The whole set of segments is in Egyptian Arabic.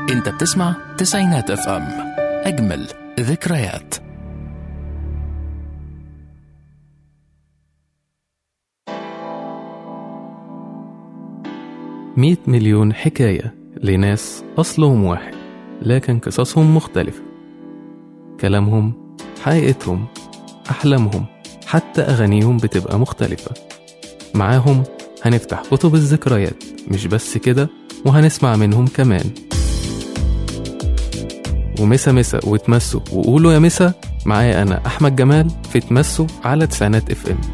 انت بتسمع تسعينات اف ام اجمل ذكريات مئة مليون حكاية لناس أصلهم واحد لكن قصصهم مختلفة كلامهم حقيقتهم أحلامهم حتى أغانيهم بتبقى مختلفة معاهم هنفتح كتب الذكريات مش بس كده وهنسمع منهم كمان ومسا مسا وتمسوا وقولوا يا مسا معايا أنا أحمد جمال في تمسوا على تسعينات اف ام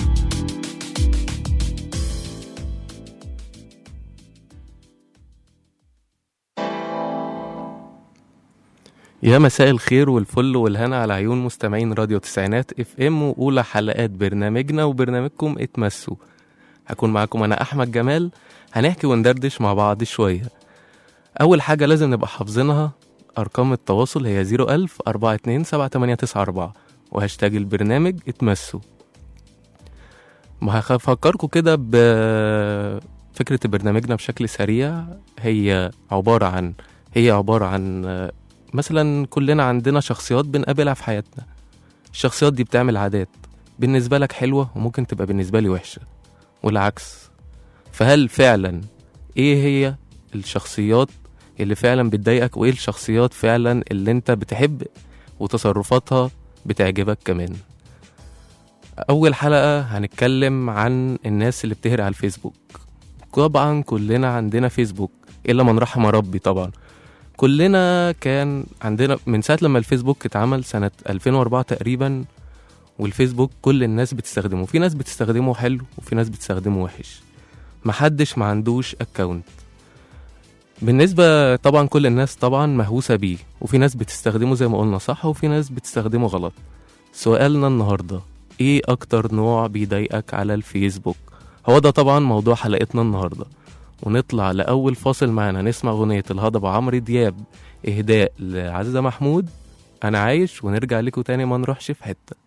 يا مساء الخير والفل والهنا على عيون مستمعين راديو تسعينات اف ام واولى حلقات برنامجنا وبرنامجكم اتمسوا هكون معاكم انا احمد جمال هنحكي وندردش مع بعض شويه اول حاجه لازم نبقى حافظينها ارقام التواصل هي 01000 42 7894 وهاشتاج البرنامج اتمسوا ما هفكركم كده بفكرة برنامجنا بشكل سريع هي عبارة عن هي عبارة عن مثلا كلنا عندنا شخصيات بنقابلها في حياتنا الشخصيات دي بتعمل عادات بالنسبة لك حلوة وممكن تبقى بالنسبة لي وحشة والعكس فهل فعلا ايه هي الشخصيات اللي فعلا بتضايقك وايه الشخصيات فعلا اللي انت بتحب وتصرفاتها بتعجبك كمان اول حلقة هنتكلم عن الناس اللي بتهري على الفيسبوك طبعا كلنا عندنا فيسبوك الا من رحم ربي طبعا كلنا كان عندنا من ساعة لما الفيسبوك اتعمل سنة 2004 تقريبا والفيسبوك كل الناس بتستخدمه في ناس بتستخدمه حلو وفي ناس بتستخدمه وحش محدش ما عندوش اكونت بالنسبة طبعا كل الناس طبعا مهووسة بيه وفي ناس بتستخدمه زي ما قلنا صح وفي ناس بتستخدمه غلط سؤالنا النهاردة ايه اكتر نوع بيضايقك على الفيسبوك هو ده طبعا موضوع حلقتنا النهارده ونطلع لأول فاصل معانا نسمع أغنية الهضبة عمرو دياب إهداء لعزة محمود أنا عايش ونرجع لكم تاني ما نروحش في حتة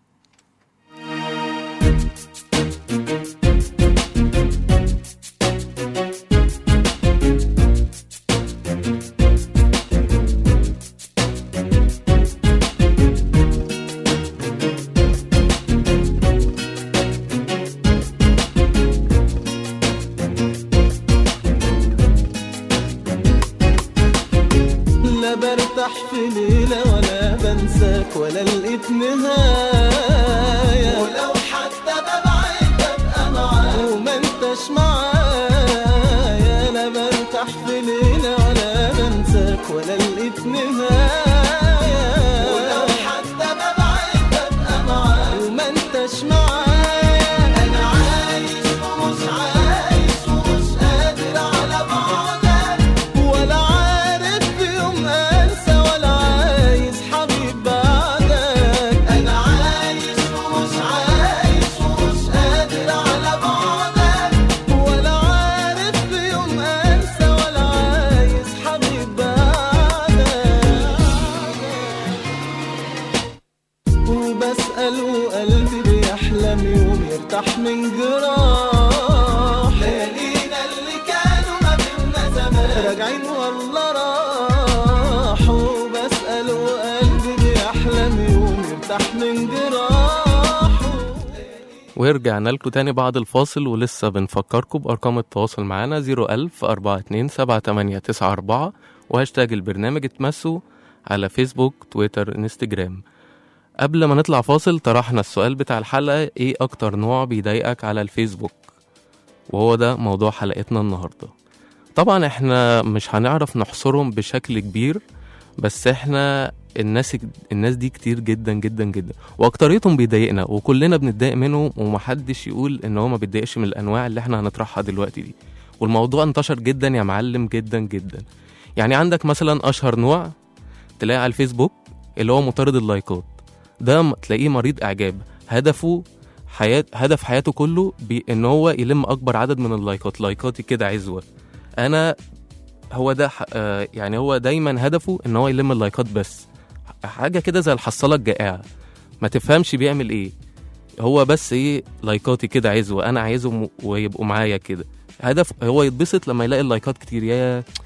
لا برتاح في ليلة ولا بنساك ولا لقيت نهاية ولو حتى ببعد ببقى معاك وما انتش معايا لا برتاح في ليلة ولا بنساك ولا لقيت نهاية ولو حتى ببعد ببقى معاك وما انتش معايا انا عايش ومش عايش ومش قادر على بعدك ولا عارف في يوم انسى ولا عايز حبيب بعدك انا عايش ومش عايش ومش قادر على بعدك ولا عارف في يوم انسى ولا عايز حبيب بعدك وبسأل وقلبي بيحلم يوم يرتاح من جراح ليالينا اللي كانوا ما بينا زمان راجعين والله راحوا وبسأل وقلبي بيحلم يوم يرتاح من جراحه ورجعنا لكم تاني بعد الفاصل ولسه بنفكركم بأرقام التواصل معانا 01000 42 7894 وهاشتاج البرنامج اتمسوا على فيسبوك تويتر انستجرام قبل ما نطلع فاصل طرحنا السؤال بتاع الحلقة ايه أكتر نوع بيضايقك على الفيسبوك وهو ده موضوع حلقتنا النهاردة طبعا احنا مش هنعرف نحصرهم بشكل كبير بس احنا الناس الناس دي كتير جدا جدا جدا واكتريتهم بيضايقنا وكلنا بنتضايق منهم ومحدش يقول ان هو ما بيتضايقش من الانواع اللي احنا هنطرحها دلوقتي دي والموضوع انتشر جدا يا معلم جدا جدا يعني عندك مثلا اشهر نوع تلاقي على الفيسبوك اللي هو مطارد اللايكات ده م- تلاقيه مريض اعجاب هدفه حياة هدف حياته كله بي ان هو يلم اكبر عدد من اللايكات لايكاتي كده عزوه انا هو ده ح- آه، يعني هو دايما هدفه ان هو يلم اللايكات بس حاجه كده زي الحصاله الجائعه ما تفهمش بيعمل ايه هو بس ايه لايكاتي كده عايزه انا عايزهم ويبقوا معايا كده هدف هو يتبسط لما يلاقي اللايكات كتير يا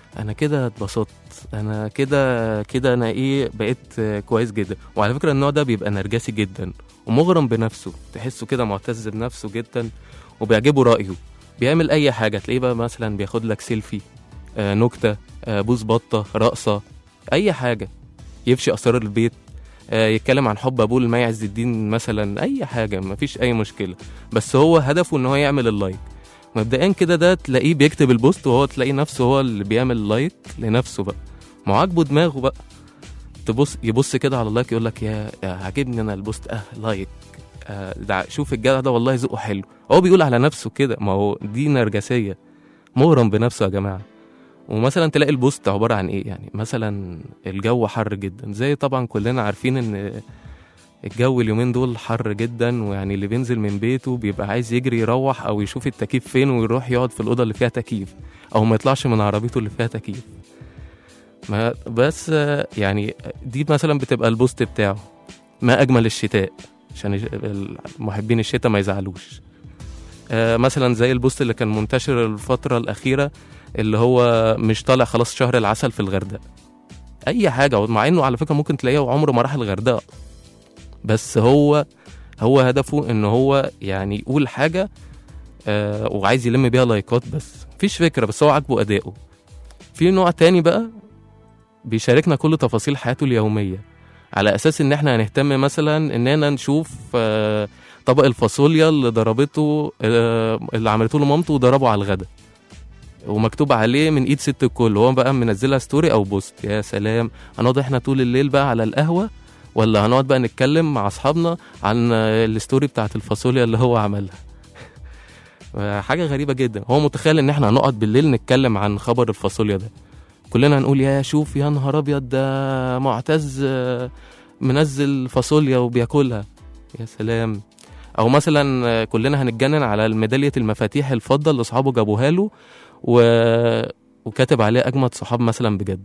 انا كده اتبسطت انا كده كده انا ايه بقيت آه، كويس جدا وعلى فكره النوع ده بيبقى نرجسي جدا ومغرم بنفسه تحسه كده معتز بنفسه جدا وبيعجبه رايه بيعمل اي حاجه تلاقيه بقى مثلا بياخد لك سيلفي آه نكته آه بوز بطه رقصه اي حاجه يفشي اسرار البيت آه يتكلم عن حب ابوه لمي عز الدين مثلا اي حاجه مفيش اي مشكله بس هو هدفه ان هو يعمل اللايك مبدئيا كده ده تلاقيه بيكتب البوست وهو تلاقيه نفسه هو اللي بيعمل لايك لنفسه بقى ما هو عاجبه دماغه بقى تبص يبص كده على اللايك يقول لك يا يا عاجبني انا البوست اه لايك آه ده شوف الجدع ده والله ذوقه حلو هو بيقول على نفسه كده ما هو دي نرجسيه مغرم بنفسه يا جماعه ومثلا تلاقي البوست عباره عن ايه يعني مثلا الجو حر جدا زي طبعا كلنا عارفين ان الجو اليومين دول حر جدا ويعني اللي بينزل من بيته بيبقى عايز يجري يروح او يشوف التكييف فين ويروح يقعد في الاوضه اللي فيها تكييف او ما يطلعش من عربيته اللي فيها تكييف ما بس آه، يعني دي مثلا بتبقى البوست بتاعه ما اجمل الشتاء عشان الج- محبين الشتاء ما يزعلوش آه، مثلا زي البوست اللي كان منتشر الفتره الاخيره اللي هو مش طالع خلاص شهر العسل في الغردقه اي حاجه مع انه على فكره ممكن تلاقيه عمره ما راح الغردقه بس هو هو هدفه ان هو يعني يقول حاجه آه وعايز يلم بيها لايكات بس مفيش فكره بس هو عاجبه اداؤه في نوع تاني بقى بيشاركنا كل تفاصيل حياته اليوميه على اساس ان احنا هنهتم مثلا اننا نشوف آه طبق الفاصوليا اللي ضربته آه اللي عملته له مامته وضربه على الغدا ومكتوب عليه من ايد ست الكل هو بقى منزلها ستوري او بوست يا سلام هنقعد احنا طول الليل بقى على القهوه ولا هنقعد بقى نتكلم مع اصحابنا عن الستوري بتاعت الفاصوليا اللي هو عملها حاجه غريبه جدا هو متخيل ان احنا هنقعد بالليل نتكلم عن خبر الفاصوليا ده كلنا هنقول يا شوف يا نهار ابيض ده معتز آه، منزل فاصوليا وبياكلها يا سلام او مثلا آه، كلنا هنتجنن على ميداليه المفاتيح الفضه اللي اصحابه جابوها له و... وكاتب عليه اجمد صحاب مثلا بجد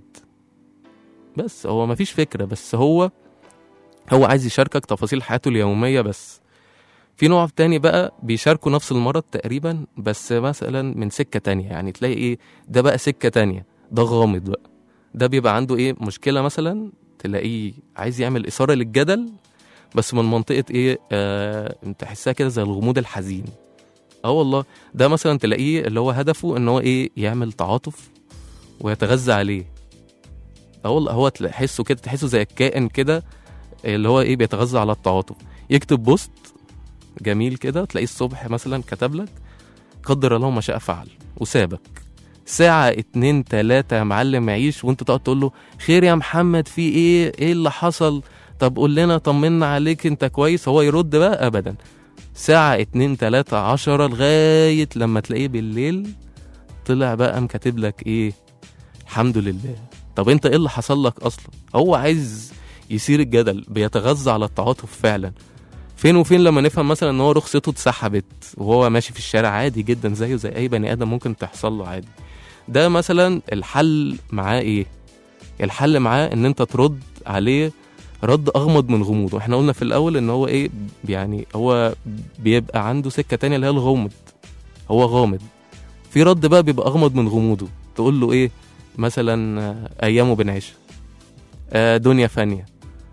بس هو مفيش فكره بس هو هو عايز يشاركك تفاصيل حياته اليوميه بس في نوع تاني بقى بيشاركوا نفس المرض تقريبا بس مثلا من سكه تانية يعني تلاقي ايه ده بقى سكه تانية ده غامض بقى ده بيبقى عنده ايه مشكله مثلا تلاقيه عايز يعمل اثاره للجدل بس من منطقه ايه آه تحسها كده زي الغموض الحزين اه والله ده مثلا تلاقيه اللي هو هدفه ان هو ايه يعمل تعاطف ويتغذى عليه اه والله هو تحسه كده تحسه زي الكائن كده اللي هو ايه بيتغذى على التعاطف يكتب بوست جميل كده تلاقيه الصبح مثلا كتب لك قدر الله ما شاء فعل وسابك ساعة اتنين تلاتة يا معلم عيش وانت تقعد تقول له خير يا محمد في ايه ايه اللي حصل طب قول لنا طمنا عليك انت كويس هو يرد بقى ابدا ساعة اتنين تلاتة عشرة لغاية لما تلاقيه بالليل طلع بقى مكاتب لك ايه الحمد لله طب انت ايه اللي حصل لك اصلا هو عايز يثير الجدل بيتغذى على التعاطف فعلا فين وفين لما نفهم مثلا ان هو رخصته اتسحبت وهو ماشي في الشارع عادي جدا زيه زي اي بني ادم ممكن تحصل له عادي ده مثلا الحل معاه ايه الحل معاه ان انت ترد عليه رد اغمض من غموضه احنا قلنا في الاول ان هو ايه يعني هو بيبقى عنده سكه تانية اللي هي الغمض هو غامض في رد بقى بيبقى اغمض من غموضه تقول له ايه مثلا آه، ايامه بنعيشها آه، دنيا فانيه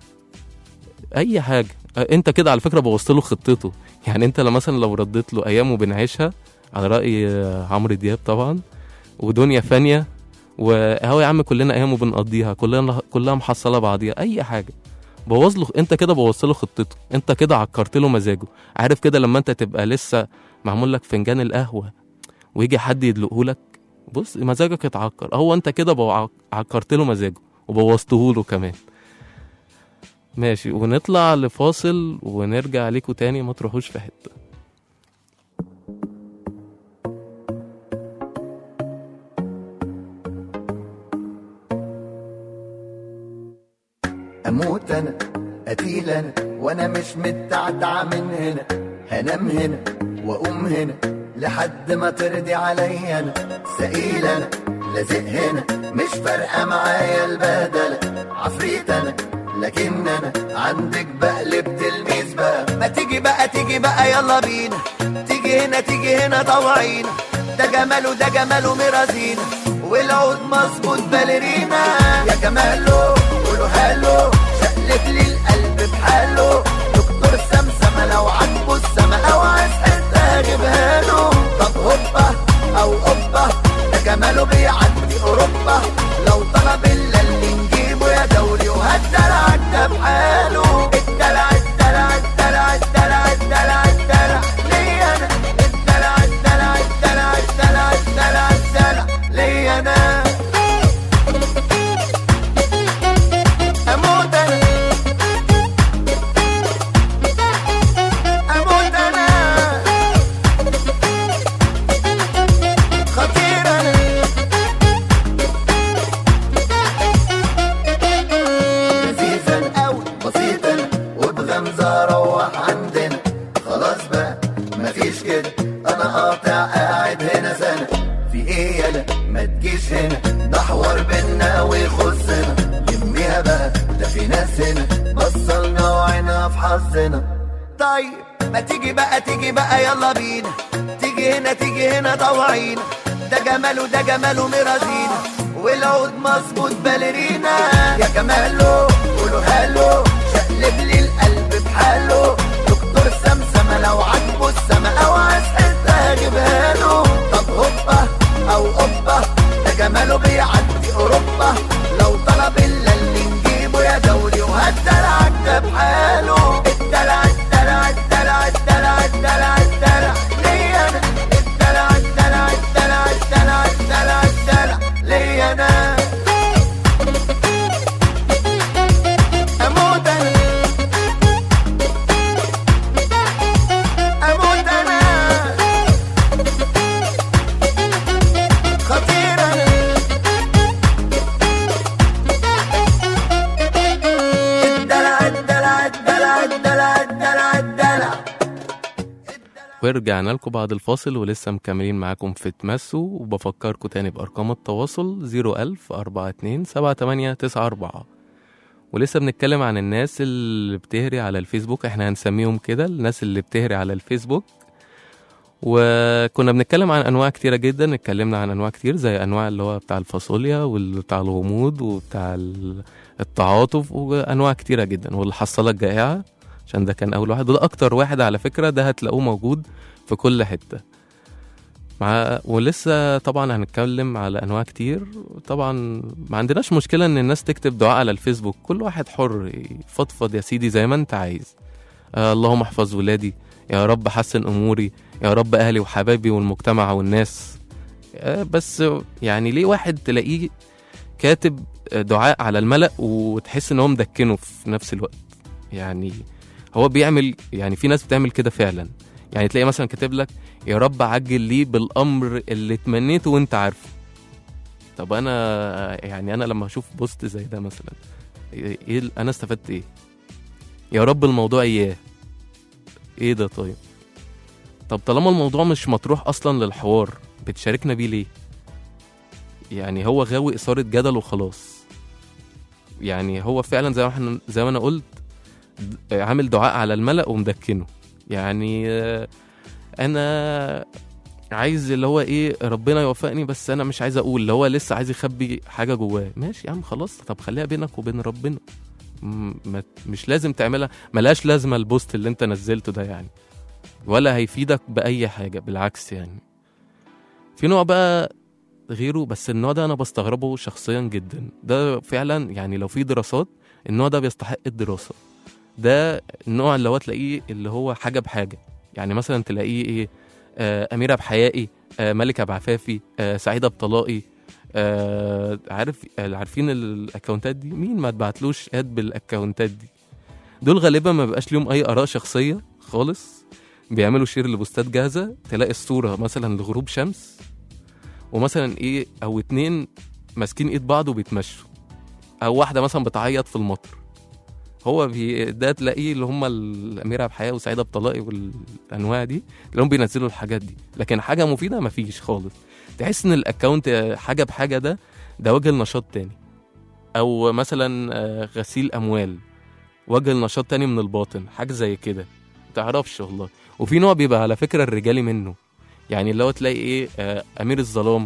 اي حاجه آه، انت كده على فكره بوظت له خطته يعني انت لو مثلا لو رديت له ايامه بنعيشها على راي آه، عمرو دياب طبعا ودنيا فانيه وهو يا عم كلنا ايامه بنقضيها كلنا كلها محصله بعضيها اي حاجه بوظ له انت كده بوظت له خطته انت كده عكرت له مزاجه عارف كده لما انت تبقى لسه معمول لك فنجان القهوه ويجي حد يدلقه لك بص مزاجك اتعكر هو انت كده بو- عكرت له مزاجه وبوظته له كمان ماشي ونطلع لفاصل ونرجع ليكوا تاني ما تروحوش في حته اموت انا قتيل انا وانا مش متعتع من هنا هنام هنا واقوم هنا لحد ما ترضي عليا انا سئيل انا لازق هنا مش فارقه معايا البهدله عفريت انا لكن انا عندك بقلب تلميذ بقى ما تيجي بقى تيجي بقى يلا بينا تيجي هنا تيجي هنا طوعينا ده جماله ده جماله مرازينا والعود مظبوط باليرينا يا جماله قولوا هالو شقلب لي القلب بحاله دكتور سمسمة لو عجبه السما او عايز حتة اجيبها له طب هوبا او اوبا ده جماله بيعدي اوروبا لو طلب الا اللي نجيبه يا دوري وهالدلع ده بحاله الدلع الدلع الدلع الدلع الدلع الدلع ليا انا الدلع الدلع الدلع الدلع الدلع الدلع ليا انا اموت انا اموت انا خطير انا لذيذا قوي بسيطا وبغمزة روح عندنا خلاص بقى مفيش كده انا قاطع قاعد هنا سنة في ايه يلا ما تجيش هنا ده حوار بينا ويخصنا يميها بقى ده في ناس هنا بصلنا وعينا في حظنا طيب ما تيجي بقى تيجي بقى يلا بينا تيجي هنا تيجي هنا طوعينا ده جماله ده جماله مرازينا والعود مظبوط باليرينا يا جماله قولوا هالو شقلب لي القلب بحاله دكتور سمسمة لو عجبه السما او عايز حتة اجيبها له طب هوبا او اوبا ده جماله بيعدي اوروبا لو طلب الا اللي نجيبه يا دولي وهالدلع ده بحاله الدلع الدلع الدلع الدلع الدلع الدلع ليا انا الدلع الدلع الدلع الدلع الدلع الدلع ليا انا اموت انا اموت انا خطير انا الدلع الدلع الدلع الدلع الدلع الدلع ورجعنا لكم بعد الفاصل ولسه مكملين معاكم في تمسوا وبفكركم تاني بأرقام التواصل 01000 42 7894 ولسه بنتكلم عن الناس اللي بتهري على الفيسبوك احنا هنسميهم كده الناس اللي بتهري على الفيسبوك وكنا بنتكلم عن انواع كتيره جدا اتكلمنا عن انواع كتير زي انواع اللي هو بتاع الفاصوليا وبتاع الغموض وبتاع ال- التعاطف وانواع كتيره جدا والحصاله الجائعه عشان ده كان اول واحد وده اكتر واحد على فكره ده هتلاقوه موجود في كل حته مع ولسه طبعا هنتكلم على انواع كتير طبعا ما عندناش مشكله ان الناس تكتب دعاء على الفيسبوك كل واحد حر يفضفض يا سيدي زي ما انت عايز آه اللهم احفظ ولادي يا رب حسن اموري يا رب اهلي وحبايبي والمجتمع والناس آه بس يعني ليه واحد تلاقيه كاتب دعاء على الملأ وتحس ان هو مدكنه في نفس الوقت يعني هو بيعمل يعني في ناس بتعمل كده فعلا يعني تلاقي مثلا كاتب لك يا رب عجل لي بالامر اللي تمنيته وانت عارفه طب انا يعني انا لما اشوف بوست زي ده مثلا ايه ال- انا استفدت ايه يا رب الموضوع اياه ايه ده طيب طب طالما الموضوع مش مطروح اصلا للحوار بتشاركنا بيه ليه يعني هو غاوي اثاره جدل وخلاص يعني هو فعلا زي ما احنا زي ما انا قلت د- عامل دعاء على الملأ ومدكنه يعني آه، انا عايز اللي هو ايه ربنا يوفقني بس انا مش عايز اقول اللي هو لسه عايز يخبي حاجه جواه ماشي يا عم خلاص طب خليها بينك وبين ربنا م- ما مش لازم تعملها ملهاش لازمه البوست اللي انت نزلته ده يعني ولا هيفيدك باي حاجه بالعكس يعني في نوع بقى غيره بس النوع ده انا بستغربه شخصيا جدا ده فعلا يعني لو في دراسات النوع ده بيستحق الدراسه ده النوع اللي هو تلاقيه اللي هو حاجه بحاجه يعني مثلا تلاقيه ايه آه اميره بحيائي آه ملكه بعفافي آه سعيده بطلائي آه عارف آه عارفين الاكونتات دي مين ما تبعتلوش اد بالاكونتات دي دول غالبا ما بيبقاش ليهم اي اراء شخصيه خالص بيعملوا شير لبوستات جاهزه تلاقي الصوره مثلا لغروب شمس ومثلا ايه او اتنين ماسكين ايد بعض وبيتمشوا او واحده مثلا بتعيط في المطر هو بي ده تلاقيه اللي هم الاميره بحياه وسعيده بطلائي والانواع دي تلاقيهم بينزلوا الحاجات دي لكن حاجه مفيده مفيش خالص تحس ان الاكونت حاجه بحاجه ده ده وجه النشاط تاني او مثلا آه، غسيل اموال وجه النشاط تاني من الباطن حاجه زي كده متعرفش والله وفي نوع بيبقى على فكره الرجالي منه يعني اللي هو تلاقي ايه آه، امير الظلام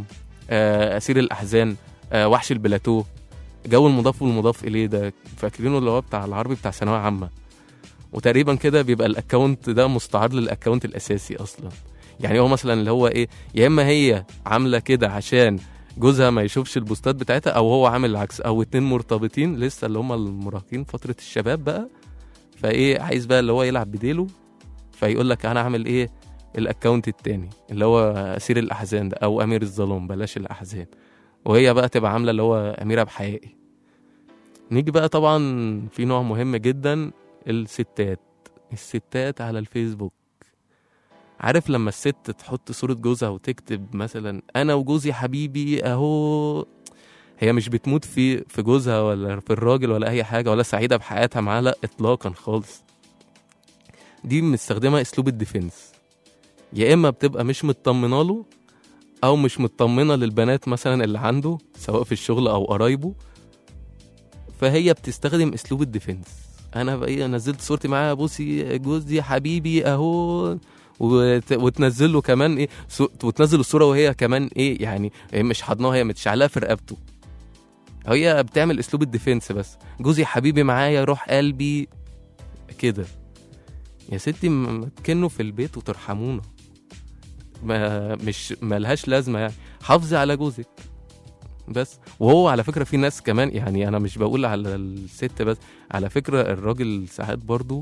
آه اسير الاحزان آه وحش البلاتو جو المضاف والمضاف اليه ده فاكرينه اللي هو بتاع العربي بتاع ثانويه عامه وتقريبا كده بيبقى الاكونت ده مستعار للاكونت الاساسي اصلا يعني هو مثلا اللي هو ايه يا اما هي عامله كده عشان جوزها ما يشوفش البوستات بتاعتها او هو عامل العكس او اتنين مرتبطين لسه اللي هم المراهقين فتره الشباب بقى فايه عايز بقى اللي هو يلعب بديله فيقول لك انا اعمل ايه الاكونت التاني اللي هو اسير الاحزان ده او امير الظلام بلاش الاحزان وهي بقى تبقى عامله اللي هو اميره بحقيقي نيجي بقى طبعا في نوع مهم جدا الستات الستات على الفيسبوك عارف لما الست تحط صورة جوزها وتكتب مثلا أنا وجوزي حبيبي أهو هي مش بتموت في في جوزها ولا في الراجل ولا أي حاجة ولا سعيدة بحياتها معاه لا إطلاقا خالص دي مستخدمة أسلوب الديفنس يا إما بتبقى مش مطمنة له أو مش مطمنة للبنات مثلا اللي عنده سواء في الشغل أو قرايبه فهي بتستخدم أسلوب الديفنس أنا بقى إيه، نزلت صورتي معاه بصي جوزي حبيبي أهو وت... وتنزل له كمان ايه سو... وتنزل الصوره وهي كمان ايه يعني هي مش حضناها هي متشعلقه في رقبته هي بتعمل اسلوب الديفنس بس جوزي حبيبي معايا روح قلبي كده يا ستي م- ما تكنوا في البيت وترحمونا ما مش ملهاش لازمه يعني حافظي على جوزك بس وهو على فكره في ناس كمان يعني انا مش بقول على الست بس على فكره الراجل ساعات برضو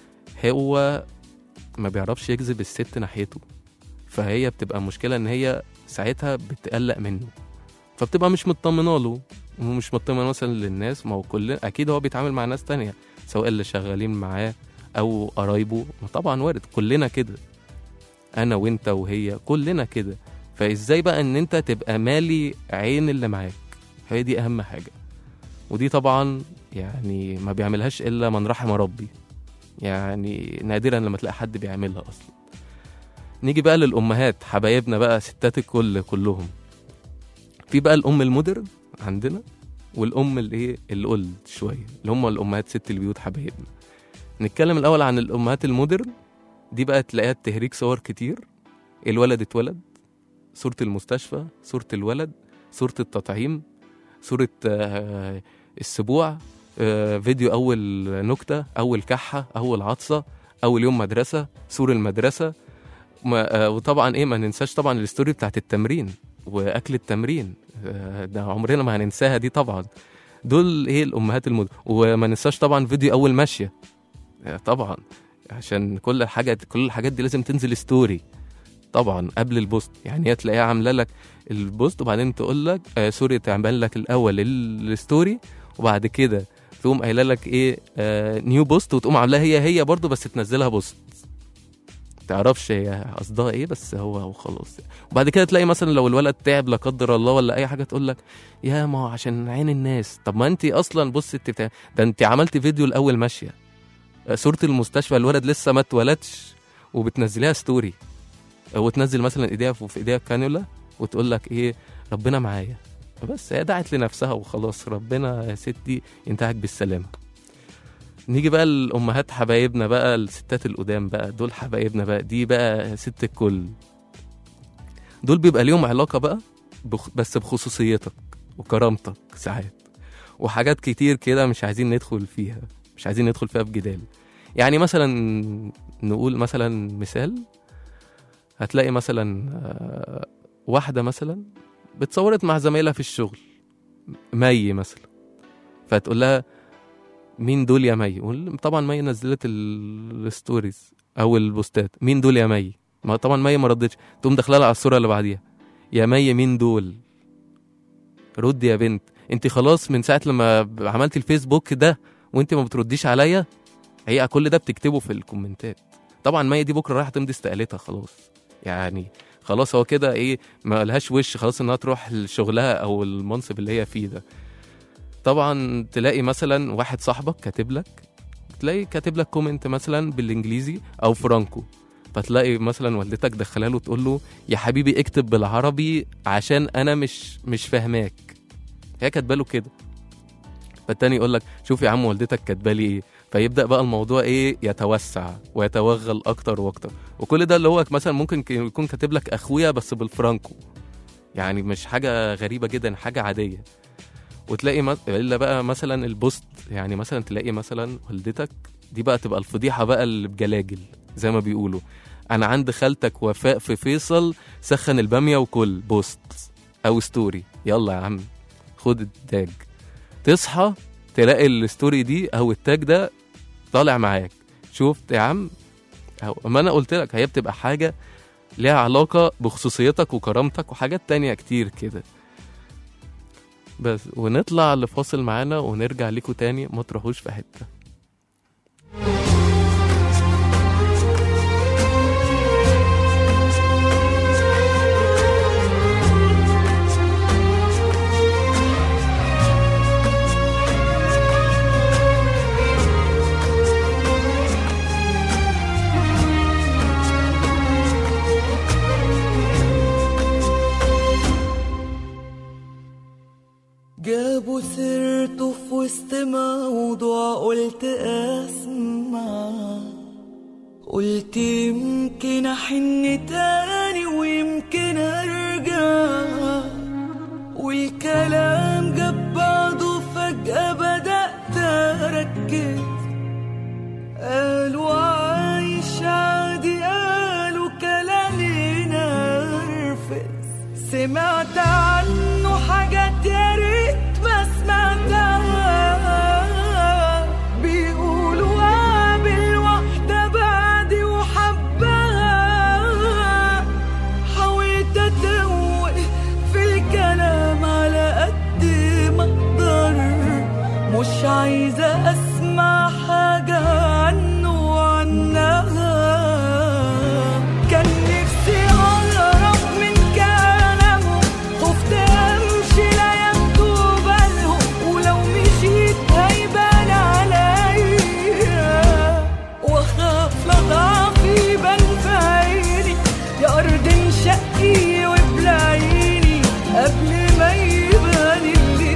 هو ما بيعرفش يجذب الست ناحيته فهي بتبقى مشكلة ان هي ساعتها بتقلق منه فبتبقى مش مطمنه له ومش مطمنه مثلا للناس ما هو كل اكيد هو بيتعامل مع ناس تانية سواء اللي شغالين معاه او قرايبه ما طبعا وارد كلنا كده انا وانت وهي كلنا كده فازاي بقى ان انت تبقى مالي عين اللي معاك هي دي اهم حاجة ودي طبعا يعني ما بيعملهاش الا من رحم ربي يعني نادرا لما تلاقي حد بيعملها اصلا نيجي بقى للامهات حبايبنا بقى ستات الكل كلهم في بقى الام المودرن عندنا والام الايه الاولد شويه اللي هم الامهات ست البيوت حبايبنا نتكلم الاول عن الامهات المودرن دي بقى تلاقيها تهريج صور كتير الولد اتولد صورة المستشفى صورة الولد صورة التطعيم صورة آه، السبوع آه، فيديو أول نكتة أول كحة أول عطسة أول يوم مدرسة سور المدرسة ما آه، وطبعا إيه ما ننساش طبعا الستوري بتاعت التمرين وأكل التمرين آه، ده عمرنا ما هننساها دي طبعا دول إيه الأمهات المد وما ننساش طبعا فيديو أول ماشية آه، طبعا عشان كل حاجة كل الحاجات دي لازم تنزل ستوري طبعا قبل البوست يعني هي تلاقيها عامله لك البوست وبعدين تقول لك آه سوري تعمل لك الاول الستوري وبعد كده تقوم قايله لك ايه آه نيو بوست وتقوم عاملاها هي هي برضو بس تنزلها بوست تعرفش هي قصدها ايه بس هو هو خلاص وبعد كده تلاقي مثلا لو الولد تعب لا قدر الله ولا اي حاجه تقول لك يا ما هو عشان عين الناس طب ما انت اصلا بص انت بتاع ده انت عملت فيديو الاول ماشيه آه، صوره المستشفى الولد لسه ما اتولدش وبتنزليها ستوري وتنزل مثلا ايديها في ايديها كانولا وتقول لك ايه ربنا معايا بس هي دعت لنفسها وخلاص ربنا يا ستي ينتهك بالسلامه نيجي بقى الامهات حبايبنا بقى الستات القدام بقى دول حبايبنا بقى دي بقى ست الكل دول بيبقى ليهم علاقه بقى بخ... بس بخصوصيتك وكرامتك ساعات وحاجات كتير كده مش عايزين ندخل فيها مش عايزين ندخل فيها بجدال يعني مثلا نقول مثلا مثال هتلاقي مثلا آه، واحدة مثلا بتصورت مع زمايلها في الشغل مي مثلا فتقول لها مين دول يا مي قول- طبعا مي نزلت ال- الستوريز او البوستات مين دول يا مي ما طبعا مي ما ردتش تقوم داخله لها على الصوره اللي بعديها يا مي مين دول رد يا بنت انت خلاص من ساعه لما ب- عملتي الفيسبوك ده وانت ما بترديش عليا هي كل ده بتكتبه في الكومنتات طبعا مي دي بكره رايحه تمضي استقالتها خلاص يعني خلاص هو كده ايه ما لهاش وش خلاص انها تروح لشغلها او المنصب اللي هي فيه ده طبعا تلاقي مثلا واحد صاحبك كاتب لك تلاقي كاتب لك كومنت مثلا بالانجليزي او فرانكو فتلاقي مثلا والدتك دخلها له تقول له يا حبيبي اكتب بالعربي عشان انا مش مش فاهماك هي كاتبه له كده فالتاني يقول لك شوف يا عم والدتك كاتبه لي ايه فيبدا بقى الموضوع ايه يتوسع ويتوغل اكتر واكتر وكل ده اللي هو مثلا ممكن ك- يكون كاتب لك اخويا بس بالفرانكو يعني مش حاجه غريبه جدا حاجه عاديه وتلاقي مس... الا بقى مثلا البوست يعني مثلا تلاقي مثلا والدتك دي بقى تبقى الفضيحه بقى اللي بجلاجل زي ما بيقولوا انا عند خالتك وفاء في فيصل سخن الباميه وكل بوست او ستوري يلا يا عم خد التاج تصحى تلاقي الستوري دي او التاج ده طالع معاك شفت يا عم أهو. ما انا قلت لك هي بتبقى حاجه ليها علاقه بخصوصيتك وكرامتك وحاجات تانية كتير كده بس ونطلع لفاصل معانا ونرجع لكم تاني ما تروحوش في حته جابوا سيرته في وسط موضوع قلت اسمع قلت يمكن احن تاني ويمكن ارجع والكلام جاب بعضه فجأة بدأت اركز قالوا عايش عادي قالوا كلامي نرفز سمعت عنه حاجات يا ريت ما سمعتها بيقولوا قابل واحدة بعدي وحبها حاولت اتوق في الكلام على قد ما اقدر مش عايزة اسمع حاجة عنه وعنها كان نفسي اهرب من كلامهم خفت امشي لا ياخدوا بالهم ولو مشيت هيبان عليا واخاف لا ضعفي يبان في عيني يا ارض انشقي وابلعيني قبل ما يبان اللي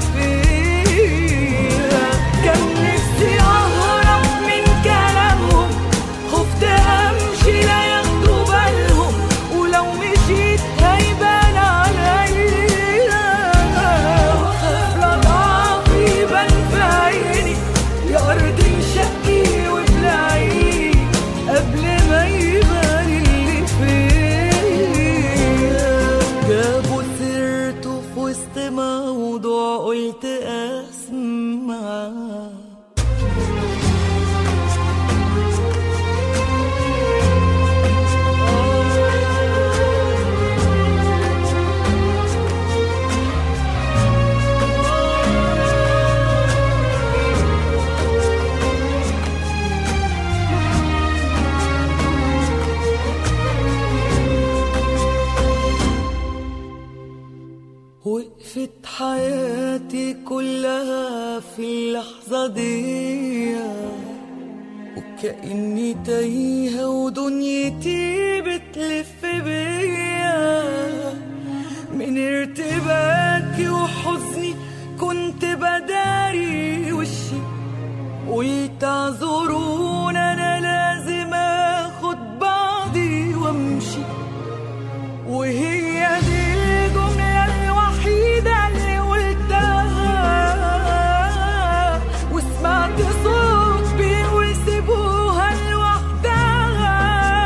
فيها كان نفسي اهرب من كلامهم خفت امشي لا ياخدوا بالهم ولو مشيت هيبان عليا واخاف لا ضعفي يبان في عيني يا ارض انشقي وابلعيني قبل ما يبان اللي فيا جابوا سيرته في وسط موضوع قلت اسمع وقفت حياتي كلها في اللحظة دي وكأني تايهة ودنيتي بتلف بيا من ارتباكي وحزني كنت بداري وشي قلت اعذرون انا لازم اخد بعضي وامشي وهي دي الجملة الوحيدة اللي قلتها وسمعت صوت بيقول سيبوها لوحدها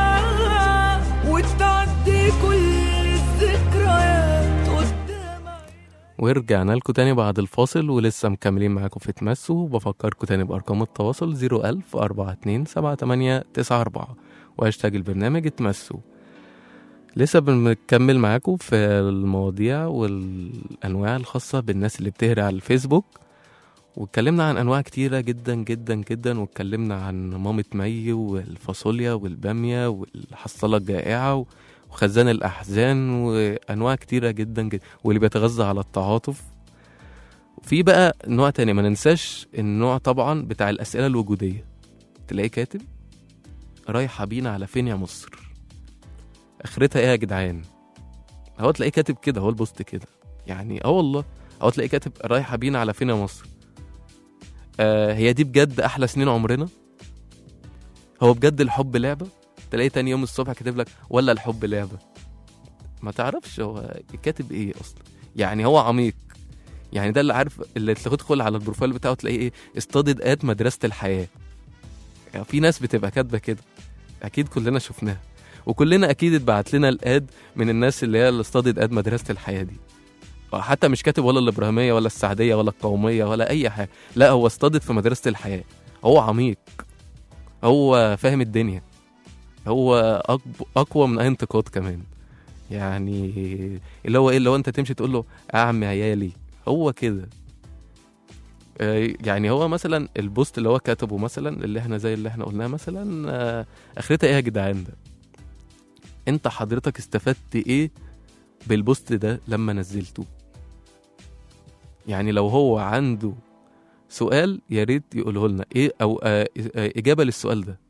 وتعدي كل الذكريات قدام ورجعنا لكم تاني بعد الفاصل ولسه مكملين معاكم في تمسوا وبفكركم تاني بأرقام التواصل 01000 42 78 94 وهاشتاج البرنامج اتمسوا لسه بنكمل معاكم في المواضيع والأنواع الخاصة بالناس اللي بتهري على الفيسبوك واتكلمنا عن أنواع كتيرة جدا جدا جدا واتكلمنا عن مامة مي والفاصوليا والبامية والحصالة الجائعة وخزان الأحزان وأنواع كتيرة جدا جدا واللي بيتغذى على التعاطف في بقى نوع تاني ما ننساش النوع طبعا بتاع الأسئلة الوجودية تلاقيه كاتب رايحة بينا على فين يا مصر اخرتها ايه يا جدعان هو تلاقيه كاتب كده هو البوست كده يعني اه والله هو تلاقيه كاتب رايحة بينا على فين يا مصر آه هي دي بجد احلى سنين عمرنا هو بجد الحب لعبة تلاقيه تاني يوم الصبح كاتب لك ولا الحب لعبة ما تعرفش هو كاتب ايه اصلا يعني هو عميق يعني ده اللي عارف اللي تدخل على البروفايل بتاعه تلاقيه ايه استادد اد مدرسه الحياه يعني في ناس بتبقى كاتبه كده اكيد كلنا شفناها وكلنا اكيد اتبعت لنا الاد من الناس اللي هي اللي استادد اد مدرسه الحياه دي حتى مش كاتب ولا الابراهيميه ولا السعديه ولا القوميه ولا اي حاجه لا هو استادد في مدرسه الحياه هو عميق هو فاهم الدنيا هو أكب- اقوى من اي انتقاد كمان يعني اللي هو ايه اللي هو انت تمشي تقول له يا عم عيالي هو كده آه، يعني هو مثلا البوست اللي هو كاتبه مثلا اللي احنا زي اللي احنا قلناه مثلا آه، اخرتها ايه يا جدعان ده انت حضرتك استفدت ايه بالبوست ده لما نزلته يعني لو هو عنده سؤال يا ريت يقوله لنا ايه او آه آه اجابه للسؤال ده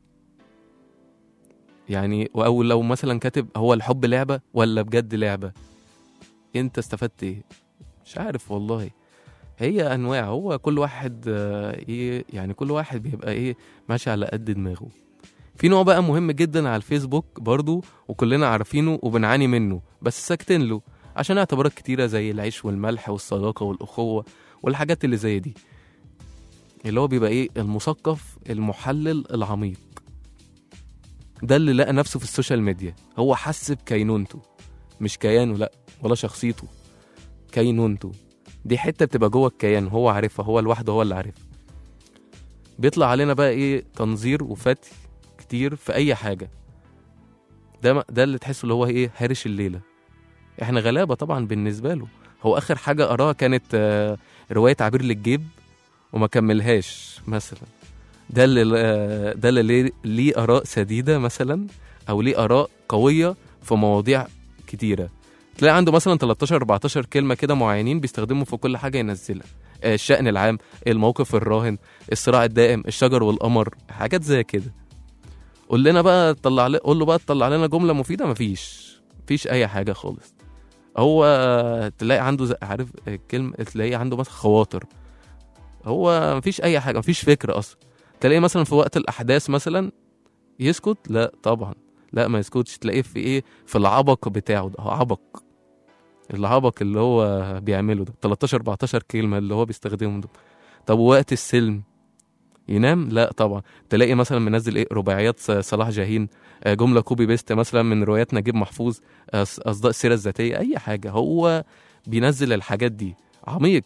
يعني او لو مثلا كاتب هو الحب لعبه ولا بجد لعبه انت استفدت ايه مش عارف والله هي انواع هو كل واحد آه، ايه يعني كل واحد بيبقى ايه ماشي على قد دماغه في نوع بقى مهم جدا على الفيسبوك برضو وكلنا عارفينه وبنعاني منه بس ساكتين له عشان اعتبارات كتيره زي العيش والملح والصداقه والاخوه والحاجات اللي زي دي اللي هو بيبقى ايه المثقف المحلل العميق ده اللي لقى نفسه في السوشيال ميديا هو حس بكينونته مش كيانه لا ولا شخصيته كينونته دي حته بتبقى جوه الكيان هو عارفها هو لوحده هو اللي عارفها بيطلع علينا بقى ايه تنظير وفتي كتير في اي حاجه ده ده اللي تحسه اللي هو ايه هارش الليله احنا غلابه طبعا بالنسبه له هو اخر حاجه قراها كانت آه، روايه عبير للجيب وما كملهاش مثلا ده اللي آه، ده اللي ليه- ليه اراء سديده مثلا او ليه اراء قويه في مواضيع كتيره تلاقي عنده مثلا 13 14 كلمه كده معينين بيستخدمهم في كل حاجه ينزلها آه، الشأن العام الموقف الراهن الصراع الدائم الشجر والقمر حاجات زي كده قول لنا بقى طلع لنا قول له بقى طلع لنا جمله مفيده مفيش مفيش اي حاجه خالص هو تلاقي عنده زي- عارف الكلمه تلاقيه عنده مثلا خواطر هو مفيش اي حاجه مفيش فكره اصلا تلاقيه مثلا في وقت الاحداث مثلا يسكت لا طبعا لا ما يسكتش تلاقيه في ايه في العبق بتاعه ده هو عبق العبق اللي هو بيعمله ده 13 14 كلمه اللي هو بيستخدمهم ده طب وقت السلم ينام لا طبعا تلاقي مثلا منزل ايه رباعيات ص- صلاح جاهين آه، جمله كوبي بيست مثلا من روايات نجيب محفوظ آه، أص- اصداء السيره الذاتيه اي حاجه هو بينزل الحاجات دي عميق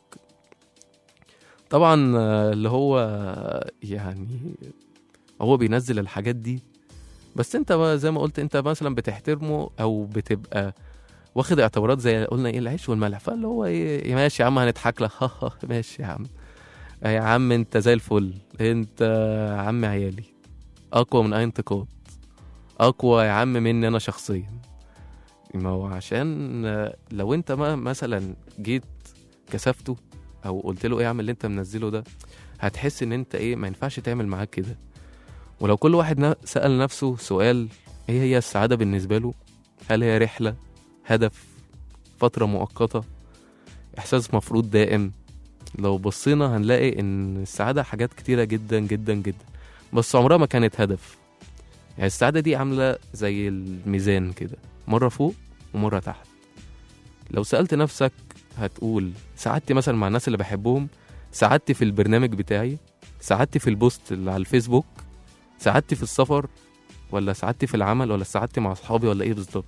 طبعا آه، اللي هو آه، يعني هو بينزل الحاجات دي بس انت بقى زي ما قلت انت مثلا بتحترمه او بتبقى واخد اعتبارات زي قلنا ايه العيش والملح فاللي هو ايه ماشي يا عم هنضحك لك ماشي يا عم يا عم انت زي الفل انت يا عم عيالي اقوى من اي انتقاد اقوى يا عم مني انا شخصيا ما هو عشان آه، لو انت ما مثلا جيت كسفته او قلت له ايه يا عم اللي انت منزله ده هتحس ان انت ايه ما ينفعش تعمل معاك كده ولو كل واحد نا- سأل نفسه سؤال ايه هي السعادة بالنسبة له هل هي رحلة هدف فترة مؤقتة إحساس مفروض دائم لو بصينا هنلاقي إن السعادة حاجات كتيرة جدا جدا جدا بس عمرها ما كانت هدف يعني السعادة دي عاملة زي الميزان كده مرة فوق ومرة تحت لو سألت نفسك هتقول سعادتي مثلا مع الناس اللي بحبهم سعادتي في البرنامج بتاعي سعادتي في البوست اللي على الفيسبوك سعادتي في السفر ولا سعادتي في العمل ولا سعادتي مع اصحابي ولا ايه بالظبط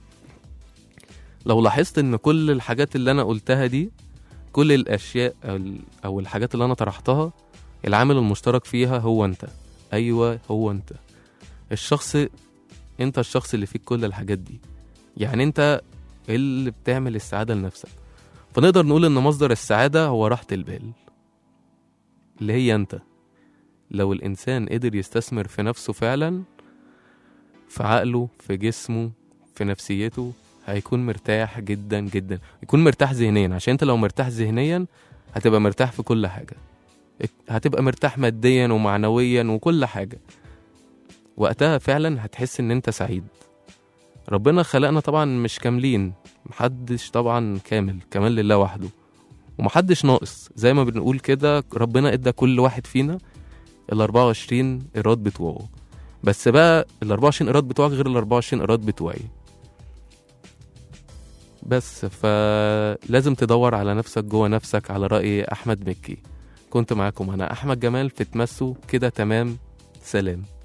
لو لاحظت ان كل الحاجات اللي انا قلتها دي كل الاشياء أو ال- او الحاجات اللي انا طرحتها العامل المشترك فيها هو انت ايوه هو انت الشخص انت الشخص اللي فيك كل الحاجات دي يعني انت اللي بتعمل السعاده لنفسك فنقدر نقول ان مصدر السعاده هو راحه البال اللي هي انت لو الإنسان قدر يستثمر في نفسه فعلا في عقله في جسمه في نفسيته هيكون مرتاح جدا جدا يكون مرتاح ذهنيا عشان انت لو مرتاح ذهنيا هتبقى مرتاح في كل حاجة هتبقى مرتاح ماديا ومعنويا وكل حاجة وقتها فعلا هتحس ان انت سعيد ربنا خلقنا طبعا مش كاملين محدش طبعا كامل كمال لله وحده ومحدش ناقص زي ما بنقول كده ربنا ادى كل واحد فينا ال 24 ايراد بتوعه بس بقى ال 24 ايراد بتوعك غير ال 24 ايراد بتوعي بس فلازم تدور على نفسك جوه نفسك على رأي أحمد مكي كنت معاكم أنا أحمد جمال في تمسوا كده تمام سلام